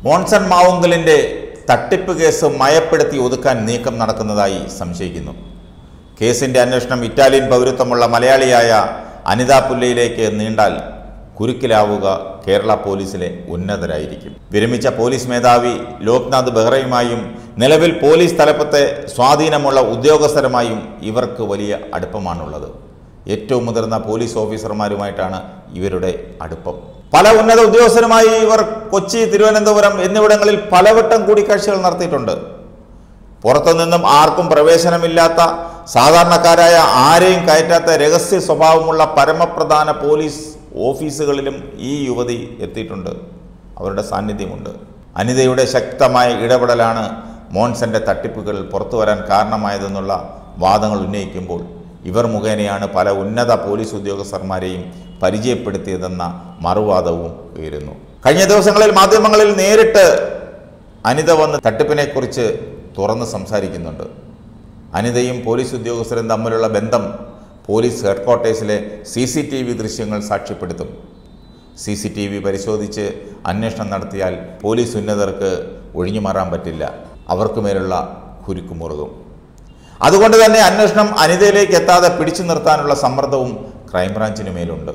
മോൺസൺ മാവുങ്കലിന്റെ തട്ടിപ്പ് കേസ് മയപ്പെടുത്തി ഒതുക്കാൻ നീക്കം നടക്കുന്നതായി സംശയിക്കുന്നു കേസിന്റെ അന്വേഷണം ഇറ്റാലിയൻ പൗരത്വമുള്ള മലയാളിയായ അനിത പുല്ലയിലേക്ക് നീണ്ടാൽ കുരുക്കിലാവുക കേരള പോലീസിലെ ഉന്നതരായിരിക്കും വിരമിച്ച പോലീസ് മേധാവി ലോക്നാഥ് ബെഹ്റയുമായും നിലവിൽ പോലീസ് തലപ്പത്തെ സ്വാധീനമുള്ള ഉദ്യോഗസ്ഥരുമായും ഇവർക്ക് വലിയ അടുപ്പമാണുള്ളത് ഏറ്റവും മുതിർന്ന പോലീസ് ഓഫീസർമാരുമായിട്ടാണ് ഇവരുടെ അടുപ്പം പല ഉന്നത ഉദ്യോഗസ്ഥരുമായി ഇവർ കൊച്ചി തിരുവനന്തപുരം എന്നിവിടങ്ങളിൽ പലവട്ടം കൂടിക്കാഴ്ചകൾ നടത്തിയിട്ടുണ്ട് പുറത്തുനിന്നും ആർക്കും പ്രവേശനമില്ലാത്ത സാധാരണക്കാരായ ആരെയും കയറ്റാത്ത രഹസ്യ സ്വഭാവമുള്ള പരമപ്രധാന പോലീസ് ഓഫീസുകളിലും ഈ യുവതി എത്തിയിട്ടുണ്ട് അവരുടെ സാന്നിധ്യമുണ്ട് അനിതയുടെ ശക്തമായ ഇടപെടലാണ് മോൺസന്റെ തട്ടിപ്പുകൾ പുറത്തു വരാൻ കാരണമായതെന്നുള്ള വാദങ്ങൾ ഉന്നയിക്കുമ്പോൾ ഇവർ മുഖേനയാണ് പല ഉന്നത പോലീസ് ഉദ്യോഗസ്ഥന്മാരെയും പരിചയപ്പെടുത്തിയതെന്ന മറുവാദവും ഉയരുന്നു കഴിഞ്ഞ ദിവസങ്ങളിൽ മാധ്യമങ്ങളിൽ നേരിട്ട് അനിത വന്ന് തട്ടിപ്പിനെക്കുറിച്ച് തുറന്ന് സംസാരിക്കുന്നുണ്ട് അനിതയും പോലീസ് ഉദ്യോഗസ്ഥരും തമ്മിലുള്ള ബന്ധം പോലീസ് ഹെഡ്ക്വാർട്ടേഴ്സിലെ സി സി ടി വി ദൃശ്യങ്ങൾ സാക്ഷ്യപ്പെടുത്തും സി സി ടി വി പരിശോധിച്ച് അന്വേഷണം നടത്തിയാൽ പോലീസ് ഉന്നതർക്ക് ഒഴിഞ്ഞു മാറാൻ പറ്റില്ല അവർക്ക് മേലുള്ള കുരുക്കുമുറുകും അതുകൊണ്ട് തന്നെ അന്വേഷണം അനിതയിലേക്ക് എത്താതെ പിടിച്ചു നിർത്താനുള്ള സമ്മർദ്ദവും ക്രൈംബ്രാഞ്ചിന് മേലുണ്ട്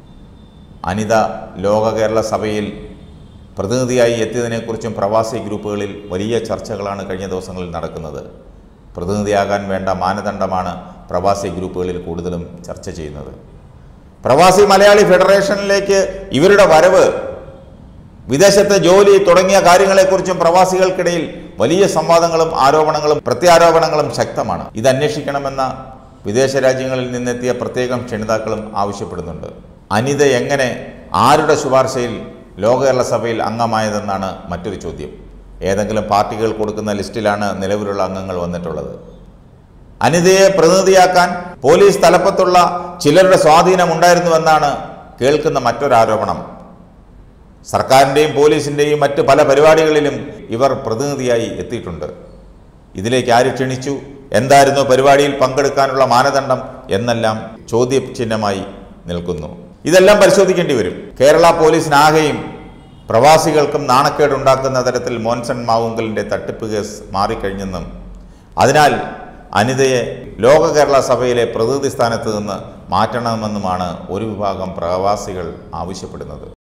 അനിത ലോക കേരള സഭയിൽ പ്രതിനിധിയായി എത്തിയതിനെക്കുറിച്ചും പ്രവാസി ഗ്രൂപ്പുകളിൽ വലിയ ചർച്ചകളാണ് കഴിഞ്ഞ ദിവസങ്ങളിൽ നടക്കുന്നത് പ്രതിനിധിയാകാൻ വേണ്ട മാനദണ്ഡമാണ് പ്രവാസി ഗ്രൂപ്പുകളിൽ കൂടുതലും ചർച്ച ചെയ്യുന്നത് പ്രവാസി മലയാളി ഫെഡറേഷനിലേക്ക് ഇവരുടെ വരവ് വിദേശത്തെ ജോലി തുടങ്ങിയ കാര്യങ്ങളെക്കുറിച്ചും പ്രവാസികൾക്കിടയിൽ വലിയ സംവാദങ്ങളും ആരോപണങ്ങളും പ്രത്യാരോപണങ്ങളും ശക്തമാണ് ഇത് അന്വേഷിക്കണമെന്ന വിദേശ രാജ്യങ്ങളിൽ നിന്നെത്തിയ പ്രത്യേകം ക്ഷണിതാക്കളും ആവശ്യപ്പെടുന്നുണ്ട് അനിത എങ്ങനെ ആരുടെ ശുപാർശയിൽ ലോക കേരള സഭയിൽ അംഗമായതെന്നാണ് മറ്റൊരു ചോദ്യം ഏതെങ്കിലും പാർട്ടികൾ കൊടുക്കുന്ന ലിസ്റ്റിലാണ് നിലവിലുള്ള അംഗങ്ങൾ വന്നിട്ടുള്ളത് അനിതയെ പ്രതിനിധിയാക്കാൻ പോലീസ് തലപ്പത്തുള്ള ചിലരുടെ സ്വാധീനം ഉണ്ടായിരുന്നുവെന്നാണ് കേൾക്കുന്ന മറ്റൊരാരോപണം സർക്കാരിൻ്റെയും പോലീസിൻ്റെയും മറ്റ് പല പരിപാടികളിലും ഇവർ പ്രതിനിധിയായി എത്തിയിട്ടുണ്ട് ഇതിലേക്ക് ആര് ക്ഷണിച്ചു എന്തായിരുന്നു പരിപാടിയിൽ പങ്കെടുക്കാനുള്ള മാനദണ്ഡം എന്നെല്ലാം ചോദ്യചിഹ്നമായി നിൽക്കുന്നു ഇതെല്ലാം പരിശോധിക്കേണ്ടി വരും കേരള പോലീസിനാകെയും പ്രവാസികൾക്കും നാണക്കേടുണ്ടാക്കുന്ന തരത്തിൽ മോൻസൺ മാവുങ്കലിൻ്റെ തട്ടിപ്പ് കേസ് മാറിക്കഴിഞ്ഞെന്നും അതിനാൽ അനിതയെ ലോക കേരള സഭയിലെ പ്രതിനിധി സ്ഥാനത്ത് നിന്ന് മാറ്റണമെന്നുമാണ് ഒരു വിഭാഗം പ്രവാസികൾ ആവശ്യപ്പെടുന്നത്